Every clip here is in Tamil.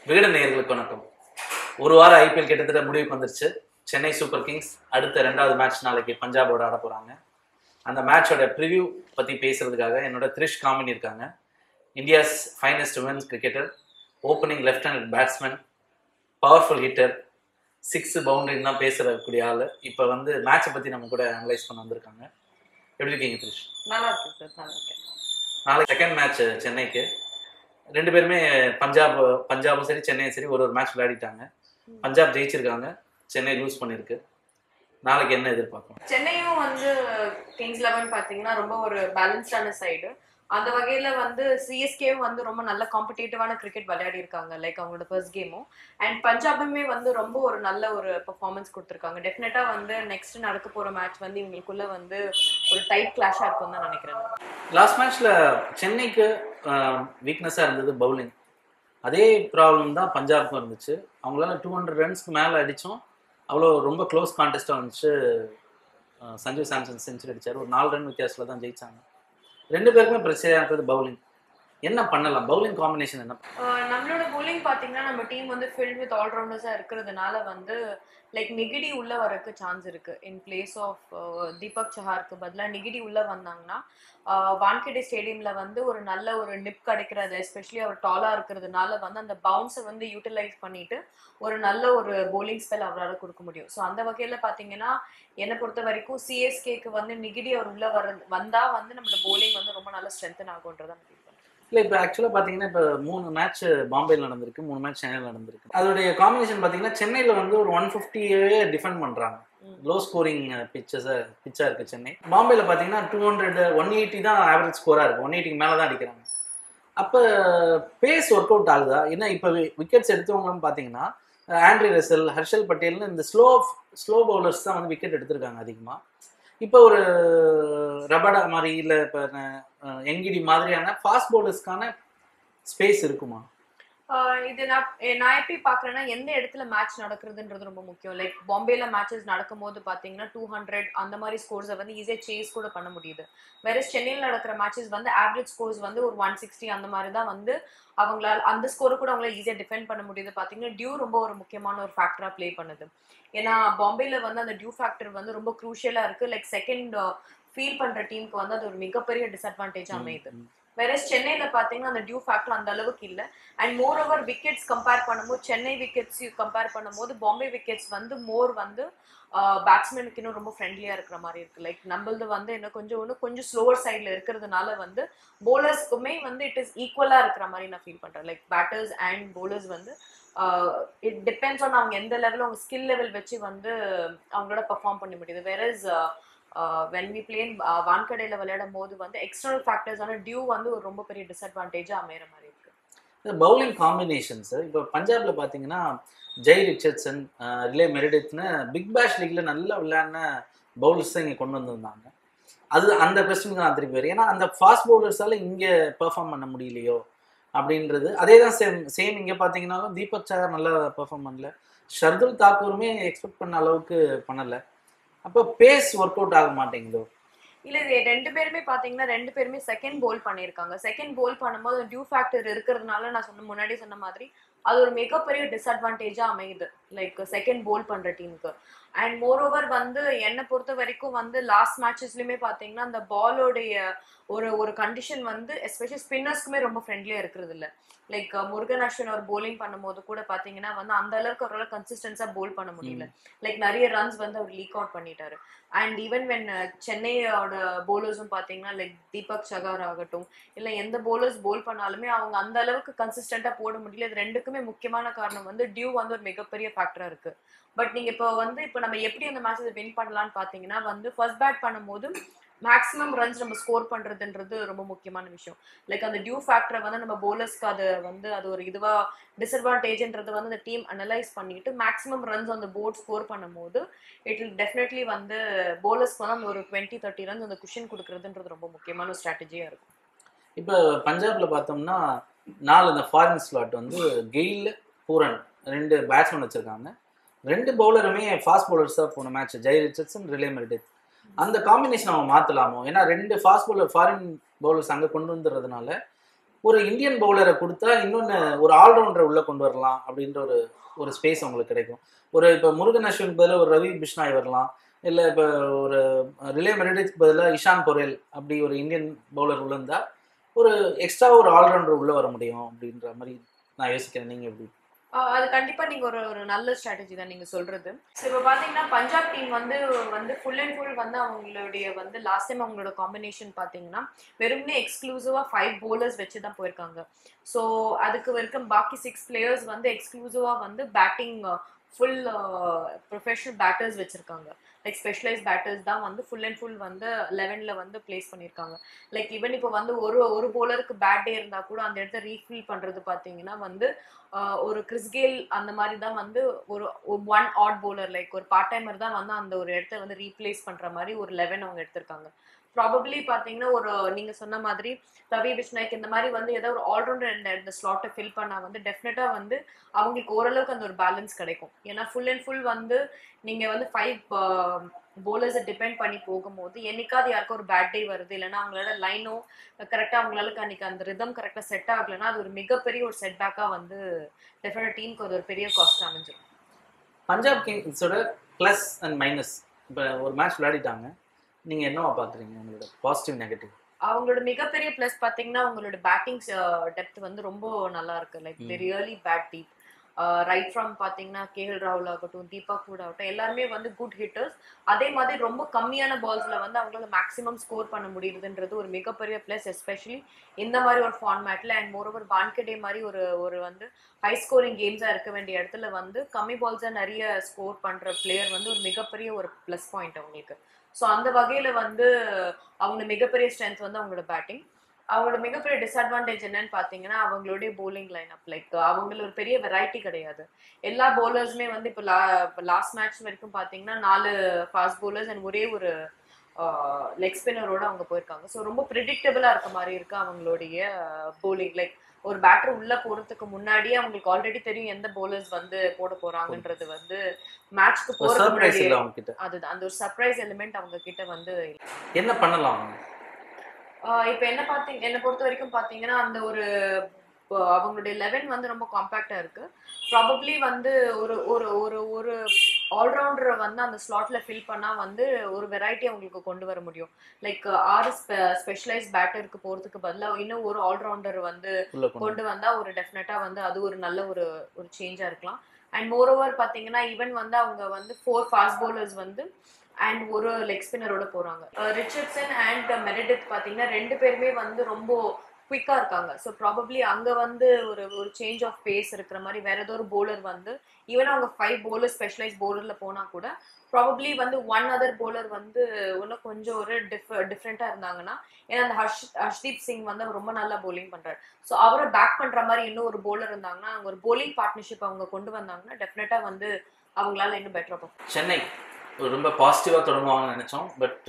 விகடன் நேயர்களுக்கு வணக்கம் ஒரு வாரம் ஐபிஎல் கிட்டத்தட்ட முடிவுக்கு வந்துருச்சு சென்னை சூப்பர் கிங்ஸ் அடுத்த ரெண்டாவது மேட்ச் நாளைக்கு பஞ்சாபோட ஆட போகிறாங்க அந்த மேட்சோட ப்ரிவ்யூ பற்றி பேசுறதுக்காக என்னோட த்ரிஷ் காமினி இருக்காங்க India's finest women's cricketer opening left hand batsman powerful hitter six பவுண்டரின்னு தான் பேசுறக்கூடிய ஆள் இப்போ வந்து மேட்சை பற்றி நம்ம கூட அனலைஸ் பண்ண வந்திருக்காங்க எப்படி இருக்கீங்க த்ரிஷ் நல்லா இருக்கு சார் நல்லா இருக்கேன் நாளைக்கு செகண்ட் மேட்ச் சென்னைக்கு ரெண்டு பேருமே பஞ்சாப் பஞ்சாபும் சரி சென்னையும் சரி ஒரு ஒரு மேட்ச் விளையாடிட்டாங்க பஞ்சாப் ஜெயிச்சிருக்காங்க சென்னை லூஸ் பண்ணிருக்கு நாளைக்கு என்ன எதிர்பார்க்கணும் சென்னையும் வந்து கிங்ஸ் லெவன் பாத்தீங்கன்னா ரொம்ப ஒரு பேலன்ஸ்டான சைடு அந்த வகையில வந்து சிஎஸ்கேவும் வந்து ரொம்ப நல்ல காம்படிட்டிவான கிரிக்கெட் விளையாடி இருக்காங்க லைக் அவங்களோட ஃபர்ஸ்ட் கேமும் அண்ட் பஞ்சாபுமே வந்து ரொம்ப ஒரு நல்ல ஒரு பெர்ஃபார்மன்ஸ் கொடுத்துருக்காங்க டெஃபினட்டா வந்து நெக்ஸ்ட் நடக்க போற மேட்ச் வந்து இவங்களுக்குள்ள வந்து ஒரு டைட் கிளாஷா இருக்கும்னு தான் நினைக்கிறேன் லாஸ்ட் மேட்ச்ல சென்னைக்கு வீக்னஸாக இருந்தது பவுலிங் அதே ப்ராப்ளம் தான் பஞ்சாப்க்கும் இருந்துச்சு அவங்களால டூ ஹண்ட்ரட் ரன்ஸ்க்கு மேலே அடித்தோம் அவ்வளோ ரொம்ப க்ளோஸ் கான்டெஸ்ட்டாக வந்துச்சு அஹ் சஞ்சு சாம்சன் செஞ்சுரி அடிச்சார் ஒரு நாலு ரன் வித்தியாசத்தில் தான் ஜெயிச்சாங்க ரெண்டு பேருக்குமே பிரச்சனையாக இருக்கிறது பவுலிங் என்ன பண்ணலாம் பவுலிங் காம்பினேஷன் என்ன ஆஹ் நம்மளோட bowling பாத்தீங்கன்னா நம்ம டீம் வந்து ஃபில்ட் வித் ஆல்ரவுண்டர்ஸா இருக்கிறதுனால வந்து லைக் நிகிடி உள்ள வரக்கு சான்ஸ் இருக்கு இன் பிளேஸ் ஆஃப் தீபக் சஹாருக்கு பதிலா நிகிடி உள்ள வந்தாங்கன்னா ஆஹ் வான்கேடே ஸ்டேடியம்ல வந்து ஒரு நல்ல ஒரு நிப் கிடைக்கிறது எஸ்பெஷலி அவர் டாலா இருக்கிறதுனால வந்து அந்த பவுன்ஸை வந்து யூட்டிலைஸ் பண்ணிட்டு ஒரு நல்ல ஒரு bowling ஸ்பெல் அவரால் கொடுக்க முடியும் ஸோ அந்த வகையில பாத்தீங்கன்னா என்னை பொறுத்த வரைக்கும் சிஎஸ்கேக்கு வந்து நிகிடி அவர் உள்ள வர வந்தா வந்து நம்மளோட bowling வந்து ரொம்ப நல்ல ஸ்ட்ரென்தன் ஆகுன்றதை நான் ஃபீல் பண்றேன் இல்லை இப்போ ஆக்சுவலாக பார்த்தீங்கன்னா இப்போ மூணு மேட்ச் பாம்பேல நடந்திருக்கு மூணு மேட்ச் சென்னையில் நடந்திருக்கு அதோடைய காம்பினேஷன் பார்த்தீங்கன்னா சென்னையில் வந்து ஒரு ஒன் ஃபிஃப்டியே டிஃபெண்ட் பண்ணுறாங்க ம். லோ ஸ்கோரிங் பிச்சஸை பிச்சாக இருக்குது சென்னை பாம்பேல பார்த்தீங்கன்னா டூ ஹண்ட்ரட் ஒன் எயிட்டி தான் ஆவரேஜ் ஸ்கோராக இருக்குது ஒன் எயிட்டிக்கு மேலே தான் அடிக்கிறாங்க அப்போ பேஸ் ஒர்க் அவுட் ஆகுதா ஏன்னா இப்போ விக்கெட்ஸ் எடுத்தவங்கன்னு பார்த்தீங்கன்னா ஆண்ட்ரி ரசல் ஹர்ஷல் பட்டேல்னு இந்த ஸ்லோ ஸ்லோ பவுலர்ஸ் தான் வந்து விக்கெட் எடுத்திருக்காங்க அதிகமாக இப்போ ஒரு ரபடா மாதிரி இல்லை இப்போ எங்கிடி மாதிரியான ஃபாஸ்ட் பவுலர்ஸ்க்கான ஸ்பேஸ் இருக்குமா ஆஹ் இது நான் எ- நான் எப்படி பாக்குறேன்னா எந்த இடத்துல மேட்ச் நடக்கிறதுன்றது ரொம்ப முக்கியம் லைக் பாம்பேல மேட்சஸ் நடக்கும்போது பாத்தீங்கன்னா டூ ஹண்ட்ரட் அந்த மாதிரி ஸ்கோர்ஸை வந்து ஈஸியா சேஸ் கூட பண்ண முடியுது வேற சென்னையில் நடக்கிற மேட்சஸ் வந்து ஆவரேஜ் ஸ்கோர்ஸ் வந்து ஒரு ஒன் சிக்ஸ்டி அந்த மாதிரி தான் வந்து அவங்களால அந்த ஸ்கோரை கூட அவங்களால ஈஸியா டிஃபெண்ட் பண்ண முடியுது பாத்தீங்கன்னா டியூ ரொம்ப ஒரு முக்கியமான ஒரு ஃபேக்டரா ப்ளே பண்ணுது ஏன்னா பாம்பேல வந்து அந்த டியூ ஃபேக்டர் வந்து ரொம்ப க்ரூஷியலா இருக்கு லைக் செகண்ட் ஃபீல் பண்ற டீமுக்கு வந்து அது ஒரு மிகப்பெரிய டிஸ்அட்வான்டேஜ் அமையுது வேற சென்னையில பாத்தீங்கன்னா அந்த டியூ ஃபேக்டர் அந்த அளவுக்கு இல்ல and moreover wickets compare பண்ணும்போது சென்னை விக்கெட்ஸ் கம்பேர் பண்ணும்போது பாம்பே விக்கெட்ஸ் வந்து மோர் வந்து பேட்ஸ்மேனுக்கு இன்னும் ரொம்ப ஃப்ரெண்ட்லியா இருக்கிற மாதிரி இருக்கு லைக் நம்மளது வந்து இன்னும் கொஞ்சம் இன்னும் கொஞ்சம் ஸ்லோவர் சைட்ல இருக்கிறதுனால வந்து போலர்ஸ்க்குமே வந்து இட் இஸ் ஈக்குவலா இருக்கிற மாதிரி நான் ஃபீல் பண்றேன் லைக் பேட்டர்ஸ் அண்ட் போலர்ஸ் வந்து இட் டிபெண்ட்ஸ் ஆன் அவங்க எந்த லெவல் அவங்க ஸ்கில் லெவல் வச்சு வந்து அவங்களோட பெர்ஃபார்ம் பண்ண முடியுது வேற வென் வி பிளேன் வான்கடையில விளையாடும் போது வந்து எக்ஸ்டர்னல் ஃபேக்டர்ஸான டியூ வந்து ஒரு ரொம்ப பெரிய டிஸ்அட்வான்டேஜா அமையிற மாதிரி இருக்கு பவுலிங் காம்பினேஷன்ஸ் இப்போ பஞ்சாப்ல பார்த்தீங்கன்னா ஜெய் ரிச்சர்ட்சன் ரிலே மெரிடித்னு பிக் பேஷ் லீக்ல நல்லா விளையாடின பவுலர்ஸ் தான் இங்கே கொண்டு வந்திருந்தாங்க அது அந்த கொஸ்டினுக்கு நான் திருப்பி வரேன் ஏன்னா அந்த ஃபாஸ்ட் பவுலர்ஸால இங்கே பெர்ஃபார்ம் பண்ண முடியலையோ அப்படின்றது அதே தான் சேம் சேம் இங்கே பார்த்தீங்கன்னாலும் தீபக் சாகர் நல்லா பெர்ஃபார்ம் பண்ணல ஷர்துல் தாக்கூருமே எக்ஸ்பெக்ட் பண்ண அளவுக்கு பண்ணல அப்போ பேஸ் ஒர்க் அவுட் ஆக மாட்டேங்குதோ இல்ல இது ரெண்டு பேருமே பாத்தீங்கன்னா ரெண்டு பேருமே செகண்ட் போல் பண்ணிருக்காங்க செகண்ட் போல் பண்ணும்போது டியூ ஃபேக்டர் இருக்கிறதுனால நான் சொன்ன முன்னாடி சொன்ன மாதிரி அது ஒரு மிகப்பெரிய டிஸ்அட்வான்டேஜா அமையுது லைக் செகண்ட் போல் பண்ற டீமுக்கு அண்ட் மோர் ஓவர் வந்து என்னை பொறுத்த வரைக்கும் வந்து லாஸ்ட் மேட்சஸ்லயுமே பாத்தீங்கன்னா அந்த பாலோடைய ஒரு ஒரு கண்டிஷன் வந்து எஸ்பெஷலி ஸ்பின்னர்ஸ்க்குமே ரொம்ப ஃப்ரெண்ட்லியா இருக்கிறது இல்ல லைக் முருகன் அஸ்வின் அவர் bowling பண்ணும்போது கூட பாத்தீங்கன்னா வந்து அந்த அளவுக்கு அவரால் கன்சிஸ்டன்ஸா போல் பண்ண முடியல லைக் நிறைய ரன்ஸ் வந்து அவர் லீக் அவுட் பண்ணிட்டாரு அண்ட் ஈவன் வென் சென்னையோட போலர்ஸும் பாத்தீங்கன்னா லைக் தீபக் சகார் ஆகட்டும் இல்ல எந்த போலர்ஸ் போல் பண்ணாலுமே அவங்க அந்த அளவுக்கு கன்சிஸ்டன்டா போட முடியல இது ரெண்டுக்குமே முக்கியமான காரணம் வந்து டியூ வந்து ஒரு மிகப்பெரிய ஃபேக்டரா இருக்கு பட் நீங்க இப்போ வந்து இப்போ நம்ம எப்படி அந்த மேட்சை வின் பண்ணலாம்னு பாத்தீங்கன்னா வந்து ஃபர்ஸ்ட் பேட் பண்ணும்போது மேக்ஸிமம் ரன்ஸ் நம்ம ஸ்கோர் பண்றதுன்றது ரொம்ப முக்கியமான விஷயம் லைக் அந்த டியூ ஃபேக்டரை வந்து நம்ம போலர்ஸ்க்கு அது வந்து அது ஒரு இதுவா டிஸ்அட்வான்டேஜ்ன்றது வந்து அந்த டீம் அனலைஸ் பண்ணிட்டு மேக்ஸிமம் ரன்ஸ் அந்த போர்ட் ஸ்கோர் பண்ணும்போது இட் வில் டெஃபினெட்லி வந்து போலர்ஸ்க்கு வந்து அந்த ஒரு டுவெண்ட்டி தேர்ட்டி ரன்ஸ் அந்த குஷன் கொடுக்கறதுன்றது ரொம்ப முக்கியமான ஒரு ஸ்ட்ராட்டஜியா இருக்கும் இப்போ பஞ்சாப்ல பார்த்தோம்னா நாலு இந்த ஃபாரின் ஸ்லாட் வந்து கெயில் பூரன் ரெண்டு பேட்ஸ்மேன் வச்சிருக்காங்க ரெண்டு பவுலருமே ஃபாஸ்ட் பவுலர்ஸாக போன match Jhye Richardson Riley Meredith அந்த காம்பினேஷன் அவன் மாற்றலாமோ ஏன்னா ரெண்டு ஃபாஸ்ட் பவுலர் ஃபாரின் பவுலர்ஸ் அங்கே கொண்டு வந்துடுறதுனால ஒரு இந்தியன் பவுலரை கொடுத்தா இன்னொன்று ஒரு ஆல்ரவுண்டரை உள்ள கொண்டு வரலாம் அப்படின்ற ஒரு ஒரு ஸ்பேஸ் உங்களுக்கு கிடைக்கும் ஒரு இப்போ முருகன் அஸ்வின் பதிலாக ஒரு ரவி பிஷ்னாய் வரலாம் இல்லை இப்போ ஒரு ரிலே மெரிடிக்கு பதிலாக இஷான் பொரேல் அப்படி ஒரு இந்தியன் பவுலர் உள்ள இருந்தா ஒரு எக்ஸ்ட்ரா ஒரு ஆல்ரவுண்டர் உள்ள வர முடியும் அப்படின்ற மாதிரி நான் யோசிக்கிறேன் நீங்கள் எப்படி ஆஹ் அது கண்டிப்பா நீங்க ஒரு ஒரு நல்ல ஸ்ட்ராட்டஜி தான் நீங்க சொல்றது ஸோ இப்போ பாத்தீங்கன்னா பஞ்சாப் டீம் வந்து வந்து ஃபுல் அண்ட் ஃபுல் வந்து அவங்களுடைய வந்து லாஸ்ட் டைம் அவங்களோட காம்பினேஷன் பாத்தீங்கன்னா வெறுமனே எக்ஸ்க்ளூசிவா ஃபைவ் bowlers வச்சு தான் போயிருக்காங்க ஸோ அதுக்கு வரைக்கும் பாக்கி சிக்ஸ் பிளேயர்ஸ் வந்து எக்ஸ்க்ளூசிவா வந்து பேட்டிங் ஃபுல் ப்ரொஃபஷனல் பேட்டர்ஸ் வச்சிருக்காங்க லைக் ஸ்பெஷலைஸ் பேட்டர்ஸ் தான் வந்து ஃபுல் அண்ட் ஃபுல் வந்து லெவனில் வந்து பிளேஸ் பண்ணியிருக்காங்க லைக் ஈவன் இப்போ வந்து ஒரு ஒரு bowler-க்கு பேட் டே இருந்தால் கூட அந்த இடத்த ரீஃபில் பண்ணுறது பார்த்தீங்கன்னா வந்து ஆஹ் ஒரு கிறிஸ்கேல் அந்த மாதிரி தான் வந்து ஒரு ஒன் ஆட் bowler லைக் ஒரு பார்ட் டைமர் தான் வந்து அந்த ஒரு இடத்த வந்து ரீப்ளேஸ் பண்ற மாதிரி ஒரு லெவன் அவங்க எடுத்திருக்காங்க ப்ராபப்ளி பாத்தீங்கன்னா ஒரு நீங்க சொன்ன மாதிரி ரவி பிஷ்நாய்க் இந்த மாதிரி வந்து ஏதோ ஒரு ஆல்ரவுண்டர் இந்த இந்த ஸ்லாட்டை ஃபில் பண்ணா வந்து டெஃபினட்டா வந்து அவங்களுக்கு ஓரளவுக்கு அந்த ஒரு பேலன்ஸ் கிடைக்கும் ஏன்னா ஃபுல் அண்ட் ஃபுல் வந்து நீங்க வந்து ஃபைவ் bowlers-அ டிபெண்ட் பண்ணி போகும்போது என்னைக்காவது யாருக்கும் ஒரு பேட் டே வருது இல்லைன்னா அவங்களோட லைனோ கரெக்டாக அவங்களால அன்னைக்கு அந்த ரிதம் கரெக்டாக செட் ஆகலைன்னா அது ஒரு மிகப்பெரிய ஒரு செட்பேக்காக வந்து டெஃபினட் டீமுக்கு அது ஒரு பெரிய காஸ்ட் அமைஞ்சிடும் பஞ்சாப் கிங்ஸோட ப்ளஸ் அண்ட் மைனஸ் இப்போ ஒரு மேட்ச் விளையாடிட்டாங்க நீங்கள் என்னவா பார்க்குறீங்க உங்களோட பாசிட்டிவ் நெகட்டிவ் அவங்களோட மிகப்பெரிய ப்ளஸ் பார்த்தீங்கன்னா அவங்களோட பேட்டிங் டெப்த் வந்து ரொம்ப நல்லா இருக்கு like the really bat deep right from பார்த்தீங்கன்னா கேஎல் ராகுல் ஆகட்டும் தீபக் கூட ஆகட்டும் எல்லாருமே வந்து குட் ஹிட்டர்ஸ் அதே மாதிரி ரொம்ப கம்மியான பால்ஸ்ல வந்து அவங்களால மேக்ஸிமம் ஸ்கோர் பண்ண முடியுதுன்றது ஒரு மிகப்பெரிய ப்ளஸ் எஸ்பெஷலி இந்த மாதிரி ஒரு ஃபார்மேட்ல அண்ட் மோரோவர் வான்கடே மாதிரி ஒரு ஒரு வந்து ஹை ஸ்கோரிங் கேம்ஸா இருக்க வேண்டிய இடத்துல வந்து கம்மி பால்ஸா நிறைய ஸ்கோர் பண்ற பிளேயர் வந்து ஒரு மிகப்பெரிய ஒரு ப்ளஸ் பாயிண்ட் அவங்களுக்கு ஸோ அந்த வகையில வந்து அவங்க மிகப்பெரிய ஸ்ட்ரென்த் வந்து அவங்களோட பேட்டிங் அவங்களோட மிகப்பெரிய டிஸ்அட்வான்டேஜ் என்னன்னு பார்த்தீங்கன்னா அவங்களுடைய போலிங் லைன் அப் லைக் அவங்கள ஒரு பெரிய வெரைட்டி கிடையாது எல்லா பவுலர்ஸுமே வந்து இப்போ லா லாஸ்ட் மேட்ச் வரைக்கும் பார்த்தீங்கன்னா நாலு ஃபாஸ்ட் bowlers அண்ட் ஒரே ஒரு லெக் ஸ்பின்னரோட அவங்க போயிருக்காங்க ஸோ ரொம்ப ப்ரிடிக்டபிளாக இருக்க மாதிரி இருக்கு அவங்களுடைய போலிங் லைக் ஒரு பேட்டர் உள்ள போறதுக்கு முன்னாடியே அவங்களுக்கு ஆல்ரெடி தெரியும் எந்த bowlers வந்து போட போறாங்கன்றது வந்து மேட்ச்க்கு ஒரு போறதுக்கு சர்ப்ரைஸ் முன்னாடியே இல்லை அவங்க கிட்ட அதுதான் அந்த ஒரு சர்ப்ரைஸ் எலிமெண்ட் அவங்க கிட்ட வந்து என்ன பண்ணலாம் ஆஹ் இப்ப என்ன பாத்தீங்க என்ன பொறுத்த வரைக்கும் பாத்தீங்கன்னா அந்த ஒரு ஆஹ் அவங்களுடைய லெவன் வந்து ரொம்ப காம்பாக்டா இருக்கு ப்ராபப்ளி வந்து ஒரு ஒரு ஒரு ஒரு ஆல்ரவுண்டரை வந்து அந்த ஸ்லாட்ல ஃபில் பண்ணா வந்து ஒரு வெரைட்டி அவங்களுக்கு கொண்டு வர முடியும் லைக் ஆறு ஸ்பெஷலைஸ் பேட்டருக்கு போறதுக்கு பதிலாக இன்னும் ஒரு ஆல்ரவுண்டர் வந்து உள்ள கொண்டு கொண்டு வந்தா ஒரு டெஃபினட்டா வந்து அது ஒரு நல்ல ஒரு ஒரு சேஞ்சா இருக்கலாம் அண்ட் மோர் ஓவர் பாத்தீங்கன்னா ஈவன் வந்து அவங்க வந்து ஃபோர் ஃபாஸ்ட் bowlers வந்து அண்ட் ஒரு லெக் ஸ்பின்னரோட போறாங்க ரிச்சர்ட்சன் அண்ட் மெரிடித் பாத்தீங்கன்னா ரெண்டு பேருமே வந்து ரொம்ப குயிக்கா இருக்காங்க ஸோ ப்ராபப்ளி அங்க வந்து ஒரு ஒரு சேஞ்ச் ஆஃப் பேஸ் இருக்கிற மாதிரி வேற ஏதோ ஒரு bowler வந்து ஈவன் அவங்க ஃபைவ் bowlers ஸ்பெஷலைஸ் bowlerல போனா கூட ப்ராபப்ளி வந்து ஒன் அதர் bowler வந்து இன்னும் கொஞ்சம் ஒரு டிஃப் டிஃப்ரெண்டா இருந்தாங்கன்னா ஏன்னா அந்த ஹர்ஷ் ஹர்ஷ்தீப் சிங் வந்து அவர் ரொம்ப நல்லா bowling பண்றாரு ஸோ அவரை பேக் பண்ற மாதிரி இன்னும் ஒரு bowler இருந்தாங்கன்னா அவங்க ஒரு bowling பார்ட்னர்ஷிப் அவங்க கொண்டு வந்தாங்கன்னா டெஃபினட்டா வந்து அவங்களால இன்னும் பெட்டரா பார்க்க சென்னை ஒரு ரொம்ப பாசிட்டிவாக தொடங்குவாங்கன்னு நினச்சோம் பட்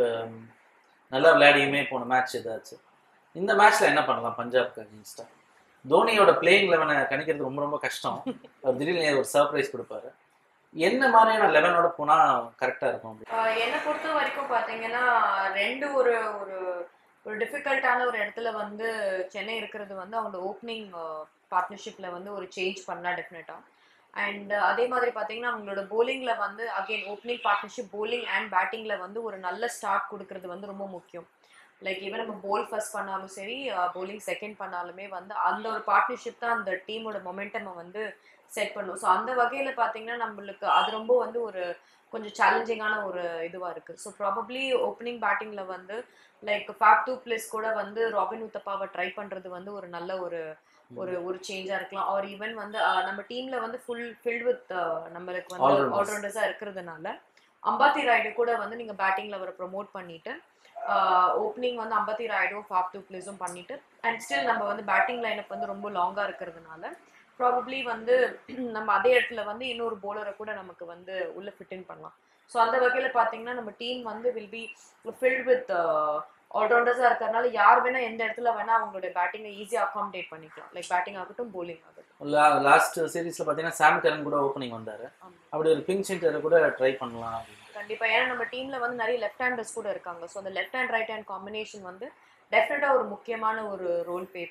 நல்லா விளையாடியுமே போன மேட்ச் இதாச்சு இந்த மேட்ச்ல என்ன பண்ணலாம் பஞ்சாப்க்கு அகேன்ஸ்டா தோனியோட பிளேயிங் லெவனை கணிக்கிறது ரொம்ப ரொம்ப கஷ்டம் அவர் திடீர்னு ஒரு சர்ப்ரைஸ் கொடுப்பாரு என்ன மாதிரியான லெவனோட போனா கரெக்டா இருக்கும் அப்படி ஆஹ் என்னை பொறுத்த வரைக்கும் பாத்தீங்கன்னா ரெண்டு ஒரு ஒரு ஒரு டிஃபிகல்ட்டான ஒரு இடத்துல வந்து சென்னை இருக்கிறது வந்து அவங்க ஓப்பனிங் பார்ட்னர்ஷிப்ல வந்து ஒரு சேஞ்ச் பண்ணா டெஃபினட்டா அண்ட் அதே மாதிரி பாத்தீங்கன்னா அவங்களோட bowlingல வந்து again opening partnership bowling and பேட்டிங்ல வந்து ஒரு நல்ல ஸ்டார்ட் கொடுக்கறது வந்து ரொம்ப முக்கியம் லைக் ஈவன் நம்ம போல் ஃபர்ஸ்ட் பண்ணாலும் சரி bowling செகண்ட் பண்ணாலுமே வந்து அந்த ஒரு பார்ட்னர்ஷிப் தான் அந்த டீமோட மொமெண்டம் வந்து செட் பண்ணும் ஸோ அந்த வகையில பாத்தீங்கன்னா நம்மளுக்கு அது ரொம்ப வந்து ஒரு கொஞ்சம் சேலஞ்சிங்கான ஒரு இதுவா இருக்கு ஸோ ப்ராபப்ளி ஓப்பனிங் பேட்டிங்ல வந்து லைக் ஃபேப் டூ பிளஸ் கூட வந்து ராபின் உத்தப்பாவை ட்ரை பண்றது வந்து ஒரு நல்ல ஒரு ஒரு ஒரு சேஞ்சா இருக்கலாம் ஆர் ஈவன் வந்து அஹ், நம்ம டீம்ல வந்து ஃபுல் ஃபில்ட் வித் நம்மளுக்கு வந்து All-rounders. ஆல்ரவுண்டர்ஸா இருக்கிறதுனால அம்பாத்தி ராய்டு கூட வந்து நீங்க பேட்டிங்ல அவரை ப்ரொமோட் பண்ணிட்டு ஓப்பனிங் வந்து அம்பத்தி ராய்டும் ஃபாப் டூ பிளேஸும் பண்ணிட்டு அண்ட் ஸ்டில் நம்ம வந்து பேட்டிங் லைனப் வந்து ரொம்ப லாங்கா இருக்கிறதுனால ப்ராபப்ளி வந்து நம்ம அதே இடத்துல வந்து இன்னொரு போலரை கூட நமக்கு வந்து உள்ள ஃபிட் இன் பண்ணலாம் ஸோ அந்த வகையில பாத்தீங்கன்னா நம்ம டீம் வந்து வில் பி ஃபில்ட் வித் ஆல்ரவுண்டர்ஸா இருக்கிறதுனால யார் வேணா எந்த இடத்துல வேணா அவங்களுடைய பேட்டிங்கை ஈஸியாக அகாமடேட் பண்ணிக்கலாம் லைக் பேட்டிங் ஆகட்டும் bowling ஆகட்டும் லாஸ்ட் சீரீஸ்ல பாத்தீங்கன்னா சாம் கரன் கூட ஓப்பனிங் வந்தாரு ஆமா. அப்படி ஒரு பிங்க் சென்டரை கூட ட்ரை பண்ணலாம் அப்படின்னு கண்டிப்பா ஏன்னா நம்ம டீம்ல வந்து நிறைய லெஃப்ட் ஹேண்டர்ஸ் கூட இருக்காங்க ஸோ அந்த left hand right hand combination வந்து டெஃபினட்டா ஒரு முக்கியமான ஒரு ரோல் ப்ளே பண்ணும்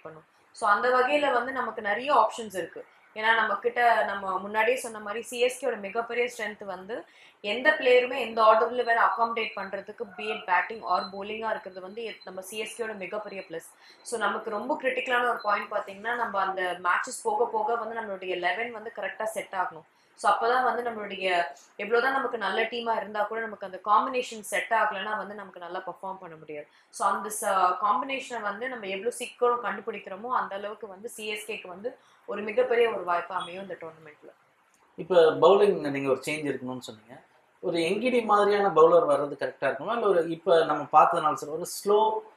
ஸோ அந்த வகையில வந்து நமக்கு நிறைய ஆப்ஷன்ஸ் இருக்கு ஏன்னா நம்ம கிட்ட நம்ம முன்னாடியே சொன்ன மாதிரி சிஎஸ்கேயோட மிகப்பெரிய ஸ்ட்ரென்த் வந்து எந்த பிளேயருமே எந்த ஆர்டர்ல வேற அகாமடேட் பண்றதுக்கு பிஎட் பேட்டிங் ஆர் bowling-ஆ இருக்கிறது வந்து எ- நம்ம சிஎஸ்கேயோட மிகப்பெரிய ப்ளஸ் ஸோ நமக்கு ரொம்ப கிரிட்டிக்கலான ஒரு பாயிண்ட் பார்த்தீங்கன்னா நம்ம அந்த மேட்சஸ் போக போக வந்து நம்மளுடைய லெவன் வந்து கரெக்டாக செட் ஆகணும் ஸோ அப்பதான் வந்து நம்மளுடைய எவ்வளோதான் நமக்கு நல்ல டீமா இருந்தா கூட நமக்கு அந்த காம்பினேஷன் செட் ஆகலைன்னா வந்து நமக்கு நல்லா பெர்ஃபார்ம் பண்ண முடியாது ஸோ அந்த காம்பினேஷனை வந்து நம்ம எவ்வளோ சீக்கிரம் கண்டுபிடிக்கிறோமோ அந்த அளவுக்கு வந்து சிஎஸ்கேக்கு வந்து ஒரு மிகப்பெரிய ஒரு வாய்ப்பு அமையும் இந்த டோர்னமெண்ட்ல இப்போ பவுலிங் நீங்கள் ஒரு சேஞ்ச் இருக்கணும்னு சொன்னீங்க ஒரு எங்கிடி மாதிரியான பவுலர் வர்றது கரெக்டாக இருக்குமா இல்லை ஒரு இப்போ நம்ம பார்த்ததுனால சார் ஒரு ஸ்லோ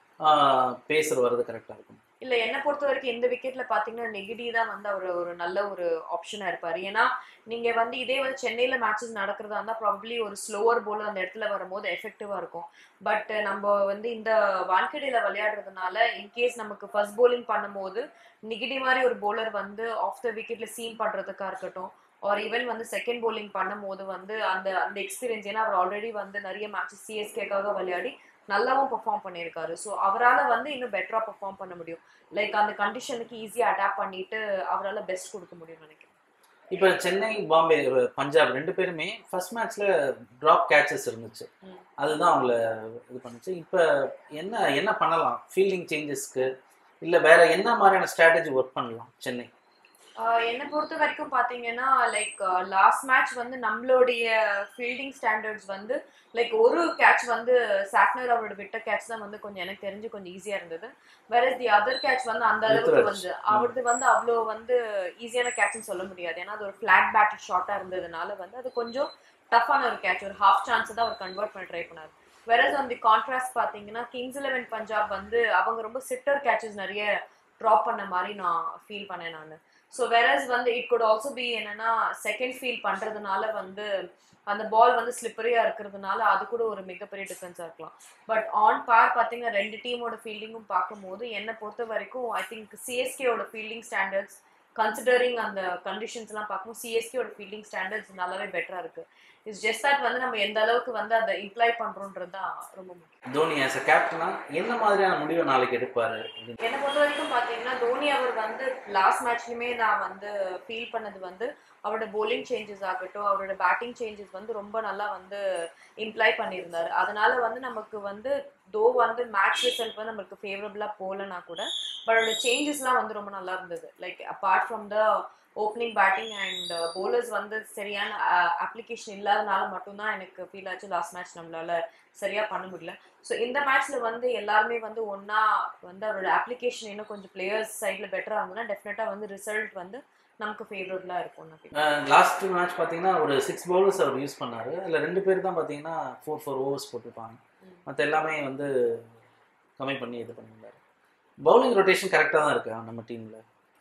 பேசர் வர்றது கரெக்டாக இருக்கும் இல்ல என்ன பொறுத்த வரைக்கும் இந்த விக்கெட்ல பாத்தீங்கன்னா நெகிடி தான் வந்து அவர் ஒரு நல்ல ஒரு ஆப்ஷனா இருப்பாரு ஏன்னா நீங்க வந்து இதே வந்து சென்னையில மேட்சஸ் நடக்கிறதா இருந்தா ப்ராபப்ளி ஒரு ஸ்லோவர் போல அந்த இடத்துல வரும்போது எஃபெக்டிவா இருக்கும் பட் நம்ம வந்து இந்த வான்கடையில விளையாடுறதுனால இன்கேஸ் நமக்கு ஃபர்ஸ்ட் bowling பண்ணும்போது நெகிடி மாதிரி ஒரு bowler வந்து ஆஃப் த விக்கெட்ல சீம் பண்றதுக்கா இருக்கட்டும் ஆர் ஈவன் வந்து செகண்ட் bowling பண்ணும்போது வந்து அந்த அந்த எக்ஸ்பீரியன்ஸ் ஏன்னா அவர் ஆல்ரெடி வந்து நிறைய மேட்சஸ் சிஎஸ்கேக்காக விளையாடி நல்லாவும் பெர்ஃபார்ம் பண்ணியிருக்காரு ஸோ அவரால் வந்து இன்னும் பெட்டரா பெர்ஃபார்ம் பண்ண முடியும் லைக் அந்த கண்டிஷனுக்கு ஈஸியாக அடாப்ட் பண்ணிட்டு அவரால் பெஸ்ட் கொடுக்க முடியும்னு நினைக்கிறேன் இப்போ சென்னை பாம்பே ஒரு பஞ்சாப் ரெண்டு பேருமே ஃபர்ஸ்ட் மேட்ச்ல ட்ராப் கேட்சஸ் இருந்துச்சு ம். அதுதான் அவங்கள இது பண்ணுச்சு இப்போ என்ன என்ன பண்ணலாம் ஃபீல்டிங் சேஞ்சஸ்க்கு இல்லை வேற என்ன மாதிரியான ஸ்ட்ராட்டஜி ஒர்க் பண்ணலாம் சென்னை ஆஹ் என்னை பொறுத்த வரைக்கும் பார்த்தீங்கன்னா லைக் லாஸ்ட் மேட்ச் வந்து நம்மளுடைய ஃபீல்டிங் ஸ்டாண்டர்ட்ஸ் வந்து லைக் ஒரு கேட்ச் வந்து சாக்னர் அவரோட விட்ட கேட்ச் தான் வந்து கொஞ்சம் எனக்கு தெரிஞ்சு கொஞ்சம் ஈஸியாக இருந்தது வேற தி அதர் கேட்ச் வந்து அந்த அளவுக்கு ருத்ராஜ். வந்து அவரது வந்து அவ்வளோ வந்து ஈஸியான கேட்ச்னு சொல்ல முடியாது ஏன்னா அது ஒரு ஃபிளாட் பேட் ஷார்ட்டாக இருந்ததுனால வந்து அது கொஞ்சம் டஃப்பான ஒரு கேட்ச் ஒரு ஹாஃப் சான்ஸ் தான் அவர் கன்வெர்ட் பண்ண ட்ரை பண்ணார் வெரஸ் ஆன் தி கான்ட்ராஸ்ட் பார்த்தீங்கன்னா கிங்ஸ் லெவன் பஞ்சாப் வந்து அவங்க ரொம்ப சிட்டர் கேட்சஸ் நிறைய ட்ராப் பண்ண மாதிரி நான் ஃபீல் பண்ணேன் நான் ஸோ வெரஸ் வந்து இட் குட் ஆல்சோ பி என்னன்னா செகண்ட் ஃபீல் பண்றதுனால வந்து அந்த பால் வந்து ஸ்லிப்பரியா இருக்கிறதுனால அது கூட ஒரு மிகப்பெரிய டிஃபரன்ஸா இருக்கலாம் பட் ஆன் பார் பார்த்தீங்கன்னா ரெண்டு டீமோட ஃபீல்டிங்கும் பார்க்கும்போது என்னை பொறுத்த வரைக்கும் ஐ திங்க் சிஎஸ்கேவோட ஃபீல்டிங் ஸ்டாண்டர்ட்ஸ் கன்சிடரிங் அந்த கண்டிஷன்ஸ்லாம் பார்க்கும்போது சிஎஸ்கேவோட ஃபீல்டிங் ஸ்டாண்டர்ட்ஸ் நல்லாவே பெட்டரா இருக்கு இட்ஸ் ஜஸ்ட் தட் வந்து நம்ம எந்த அளவுக்கு வந்து அதை இம்ப்ளை பண்றோன்றது தான் ரொம்ப முக்கியம் தோனி ஆஸ் அ கேப்டனா என்ன மாதிரியான முடிவை நாளைக்கு எடுப்பாரு அப்படின்னு என்னை பொறுத்த வரைக்கும் பார்த்தீங்கன்னா தோனி அவர் வந்து லாஸ்ட் மேட்ச்லையுமே நான் வந்து ஃபீல் பண்ணது வந்து அவரோட bowling சேஞ்சஸ் ஆகட்டும் அவரோட பேட்டிங் சேஞ்சஸ் வந்து ரொம்ப நல்லா வந்து இம்ப்ளை பண்ணியிருந்தாரு அதனால வந்து நமக்கு வந்து தோ வந்து மேட்ச் ரிசல்ட் வந்து நமக்கு ஃபேவரபுளாக போகலனா கூட பட் அவரோட சேஞ்சஸ்லாம் வந்து ரொம்ப நல்லா இருந்தது like apart from the opening batting and bowlers வந்து சரியான அப்ளிகேஷன் இல்லாதனால மட்டும்தான் எனக்கு ஃபீல் ஆச்சு லாஸ்ட் மேட்ச் நம்மளால சரியா பண்ண முடியல ஸோ இந்த மேட்ச்ல வந்து எல்லாருமே வந்து ஒண்ணா வந்து அவரோட அப்ளிகேஷன் இன்னும் கொஞ்சம் பிளேயர்ஸ் சைட்ல பெட்டரா இருந்ததுன்னா டெஃபினட்டா வந்து ரிசல்ட் வந்து நமக்கு ஃபேவரபுளா இருக்கும் நான் feel லாஸ்ட் மேட்ச் பார்த்தீங்கன்னா ஒரு சிக்ஸ் பவுலர்ஸ் அவர் யூஸ் பண்ணாரு அதில் ரெண்டு பேர் தான் பார்த்தீங்கன்னா ஃபோர் ஃபோர் ஓவர்ஸ் போட்டிருப்பாங்க ம். மற்ற எல்லாமே வந்து கம்மி பண்ணி இது பண்ணியிருந்தாரு பவுலிங் ரொட்டேஷன் கரெக்டாக தான் இருக்கு நம்ம டீமில்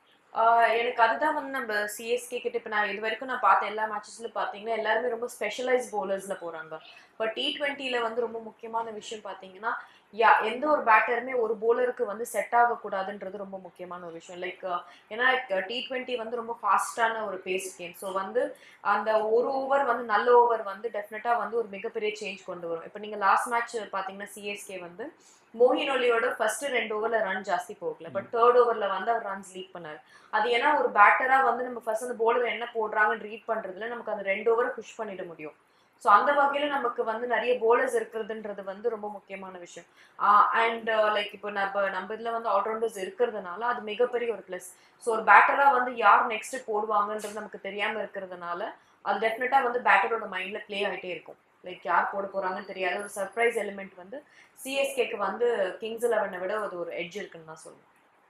ஆஹ் எனக்கு அதுதான் வந்து நம்ம சிஎஸ்கே கிட்ட இப்போ நான் இது வரைக்கும் நான் பார்த்த எல்லா மேட்சஸ்ல பார்த்தீங்கன்னா எல்லாருமே ரொம்ப ஸ்பெஷலைஸ் bowlersல போறாங்க பட் டி ட்வெண்ட்டில வந்து ரொம்ப முக்கியமான விஷயம் பார்த்தீங்கன்னா யா எந்த ஒரு பேட்டருமே ஒரு bowlerக்கு வந்து செட் ஆகக்கூடாதுன்றது ரொம்ப முக்கியமான ஒரு விஷயம் லைக் ஏன்னா டி ட்வெண்ட்டி வந்து ரொம்ப ஃபாஸ்டான ஒரு பேஸ் கேம் ஸோ வந்து அந்த ஒரு ஓவர் வந்து நல்ல ஓவர் வந்து டெஃபினட்டா வந்து ஒரு மிகப்பெரிய சேஞ்ச் கொண்டு வரும் இப்போ நீங்க லாஸ்ட் மேட்ச் பார்த்தீங்கன்னா சிஎஸ்கே வந்து மோஹின் ஒலியோட ஃபர்ஸ்ட் ரெண்டு ஓவர்ல ரன் ஜாஸ்தி போகல பட் தேர்ட் ஓவர்ல வந்து அவர் ரன்ஸ் லீக் பண்ணாரு அது ஏன்னா ஒரு பேட்டரா வந்து நம்ம ஃபர்ஸ்ட் அந்த bowler என்ன போடுறாங்கன்னு ரீட் பண்றதுல நமக்கு அந்த ரெண்டு ஓவரை புஷ் பண்ணிட முடியும் ஸோ அந்த வகையில நமக்கு வந்து நிறைய bowlers இருக்கிறதுன்றது வந்து ரொம்ப முக்கியமான விஷயம் அண்ட் லைக் இப்போ நம்ம நம்ம இதுல வந்து ஆல்ரவுண்டர்ஸ் இருக்கிறதுனால அது மிகப்பெரிய ஒரு ப்ளஸ் ஸோ ஒரு பேட்டரா வந்து யார் நெக்ஸ்ட் போடுவாங்கன்றது நமக்கு தெரியாம இருக்கிறதுனால அது டெஃபினட்டா வந்து பேட்டரோட மைண்ட்ல ப்ளே ஆயிட்டே இருக்கும் லைக் யார் போட போறாங்கன்னு தெரியாத ஒரு சர்ப்ரைஸ் எலிமெண்ட் வந்து சிஎஸ்கேக்கு வந்து கிங்ஸ் லெவனை விட அது ஒரு எட்ஜ் இருக்குன்னு நான் சொல்லுவேன்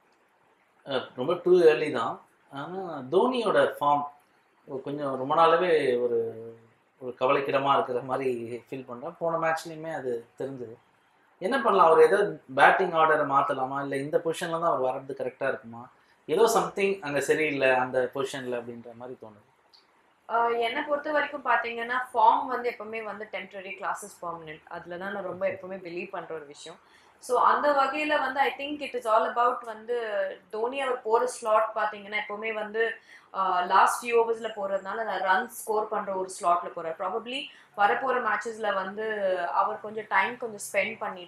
அஹ் ரொம்ப டூ ஏர்லி தான் ஆனால் தோனியோட ஃபார்ம் கொஞ்சம் ரொம்ப நாளாவே ஒரு ஒரு கவலைக்கிடமாக இருக்கிற மாதிரி ஃபீல் பண்ணுறேன் போன மேட்ச்லேயுமே அது தெரிஞ்சது என்ன பண்ணலாம் அவர் ஏதோ பேட்டிங் ஆர்டரை மாற்றலாமா இல்லை இந்த பொசிஷனில் தான் அவர் வர்றது கரெக்டாக இருக்குமா ஏதோ சம்திங் அங்கே சரியில்லை அந்த பொசிஷனில் அப்படின்ற மாதிரி தோணுது ஆஹ் என்னை பொறுத்த வரைக்கும் பார்த்தீங்கன்னா ஃபார்ம் வந்து எப்பவுமே வந்து டெம்பரரி கிளாஸஸ் பர்மனெண்ட் அதில் தான் நான் ரொம்ப எப்பவுமே பிலீவ் பண்ணுற ஒரு விஷயம் ஸோ அந்த வகையில் வந்து I think it is all about வந்து தோனி அவர் போகிற ஸ்லாட் பார்த்தீங்கன்னா எப்பவுமே வந்து லாஸ்ட் ஃபியூ ஓவர்ஸில் போகிறதுனால ரன் ஸ்கோர் பண்ணுற ஒரு ஸ்லாட்டில் போகிறார் ப்ராபப்ளி வரப்போகிற மேட்சஸில் வந்து அவர் கொஞ்சம் டைம் கொஞ்சம் ஸ்பெண்ட் பண்ணிட்டு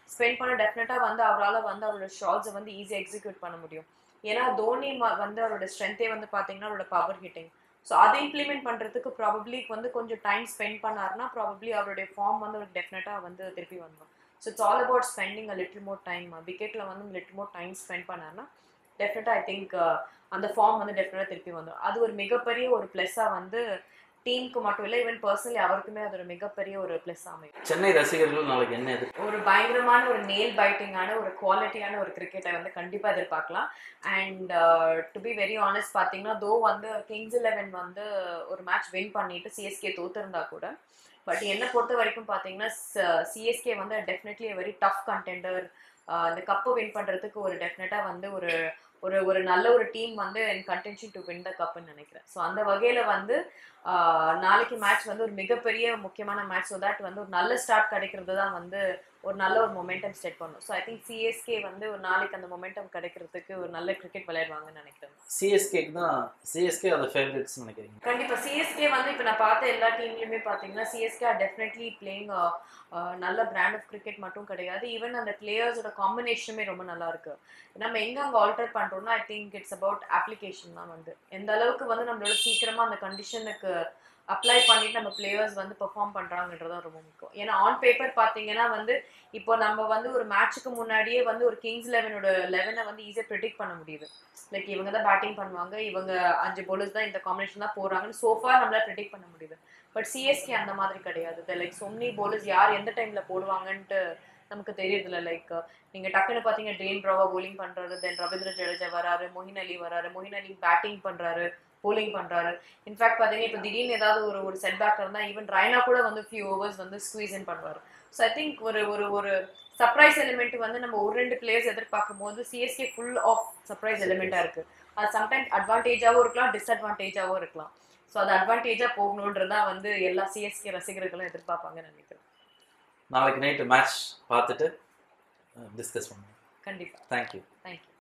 ஸ்பெண்ட் பண்ண டெஃபினட்டா வந்து அவரால் வந்து அவரோட ஷாட்ஸை வந்து ஈஸியாக எக்ஸிக்யூட் பண்ண முடியும் ஏன்னா தோனி ம- வந்து அவரோட ஸ்ட்ரென்த்தே வந்து பாத்தீங்கன்னா அவரோட பவர் ஹிட்டிங் ஸோ அதை இம்ப்ளிமெண்ட் பண்றதுக்கு ப்ராபப்ளி வந்து கொஞ்சம் டைம் ஸ்பெண்ட் பண்ணாருன்னா ப்ராபப்ளி அவருடைய ஃபார்ம் வந்து அவருக்கு டெஃபினட்டாக வந்து திருப்பி வந்துடும் so it's all about spending a little more time விக்கெட்ல வந்து லிட்டில் மோர் டைம் ஸ்பெண்ட் பண்ணாருன்னா டெஃபினட்டாக ஐ திங்க் அந்த ஃபார்ம் வந்து டெஃபினட்டாக திருப்பி வந்துடும் அது ஒரு மிகப்பெரிய ஒரு ப்ளஸ்ஸாக வந்து டீமுக்கு மட்டும் இல்லை ஈவன் பர்சனலி அவருக்குமே அது ஒரு மிகப்பெரிய ஒரு ப்ளஸ் அமையும் சென்னை ரசிகர்கள் நாளைக்கு என்ன எதிர் ஒரு பயங்கரமான ஒரு நேல் பைட்டிங்கான ஒரு குவாலிட்டியான ஒரு கிரிக்கெட்டை வந்து கண்டிப்பா எதிர்பார்க்கலாம் and to be very honest பார்த்தீங்கன்னா தோ வந்து கிங்ஸ் லெவன் வந்து ஒரு மேட்ச் வின் பண்ணிட்டு சிஎஸ்கே தோத்துருந்தா கூட பட் என்னை பொறுத்த வரைக்கும் பார்த்தீங்கன்னா சிஎஸ்கே வந்து டெஃபினெட்லி வெரி டஃப் கண்டெண்டர் இந்த கப்பை வின் பண்றதுக்கு ஒரு டெஃபினட்டா வந்து ஒரு ஒரு ஒரு நல்ல ஒரு டீம் வந்து என் கண்டென்ஷன் டு வின் த கப்னு நினைக்கிறேன் ஸோ அந்த வகையில வந்து ஆஹ், நாளைக்கு மேட்ச் வந்து ஒரு மிகப்பெரிய முக்கியமான மேட்ச் ஸோ தட் வந்து ஒரு நல்ல ஸ்டார்ட் கிடைக்கிறது தான் வந்து ஒரு நல்ல ஒரு மொமெண்டம் செட் பண்ணும் ஸோ ஐ திங்க் சிஎஸ்கே வந்து ஒரு நாளைக்கு அந்த மொமெண்டம் கிடைக்கிறதுக்கு ஒரு நல்ல கிரிக்கெட் விளையாடுவாங்கன்னு நினைக்கிறேன் சிஎஸ்கேக்கு தான் சிஎஸ்கே அந்த ஃபேவரட்ஸ் நினைக்கிறீங்க கண்டிப்பா சிஎஸ்கே வந்து இப்போ நான் பார்த்த எல்லா டீம்லயுமே பார்த்தீங்கன்னா சிஎஸ்கே ஆர் டெஃபினெட்லி பிளேயிங் நல்ல பிராண்ட் ஆஃப் கிரிக்கெட் மட்டும் கிடையாது ஈவன் அந்த பிளேயர்ஸோட காம்பினேஷனுமே ரொம்ப நல்லா இருக்கு நம்ம எங்க அங்க ஆல்டர் பண்றோம்னா I think it's about application தான் வந்து எந்த அளவுக்கு வந்து நம்மளோட சீக்கிரமா அந்த கண்டிஷனுக்கு அப்ளை பண்ணிட்டு நம்ம பிளேயர்ஸ் வந்து பெர்ஃபார்ம் பண்றாங்கன்றது தான் ரொம்ப முக்கியம் ஏன்னா ஆன் பேப்பர் பாத்தீங்கன்னா வந்து இப்போ நம்ம வந்து ஒரு மேட்ச்சுக்கு முன்னாடியே வந்து ஒரு கிங்ஸ் லெவனோட லெவனை வந்து ஈஸியாக ப்ரிடிக்ட் பண்ண முடியுது லைக் இவங்க தான் பேட்டிங் பண்ணுவாங்க இவங்க அஞ்சு bowlers தான் இந்த காம்பினேஷன் தான் போறாங்கன்னு சோஃபா நம்மளால ப்ரிடிக்ட் பண்ண முடியுது பட் சிஎஸ்கே அந்த மாதிரி கிடையாது லைக் சொன்னி bowlers யார் எந்த டைம்ல போடுவாங்கன்ட்டு நமக்கு தெரியறதில்ல லைக் நீங்க டக்குன்னு பாத்தீங்க ட்ரெயின் ப்ராவா bowling பண்றாரு தென் ரவீந்திர ஜடேஜா வராரு மொஹின் அலி வராரு மொஹின் அலி பேட்டிங் பண்றாரு bowling பண்றாரு இன்ஃபேக்ட் பாத்தீங்கன்னா இப்போ திடீர்னு ஏதாவது ஒரு ஒரு செட் பேக் இருந்தா ஈவன் ரைனா கூட வந்து ஃபியூ ஓவர்ஸ் வந்து ஸ்குவீஸ் இன் பண்ணுவாரு ஸோ ஐ திங்க் ஒரு ஒரு ஒரு சர்ப்ரைஸ் எலிமெண்ட் வந்து நம்ம ஒரு ரெண்டு பிளேயர்ஸ் எதிர்பார்க்கும் போது சிஎஸ்கே ஃபுல் ஆஃப் சர்ப்ரைஸ் எலிமெண்டா இருக்கு அது சம்டைம்ஸ் அட்வான்டேஜாவும் இருக்கலாம் டிஸ்அட்வான்டேஜாவும் இருக்கலாம் ஸோ அது அட்வான்டேஜா போகணுன்றதா வந்து எல்லா சிஎஸ்கே ரசிகர்களும் எதிர்பார்ப்பாங்கன்னு நினைக்கிறேன் நாளைக்கு நைட்டு மேட்ச் பார்த்துட்டு டிஸ்கஸ் பண்ணுவோம் கண்டிப்பா தேங்க்யூ தேங்க்யூ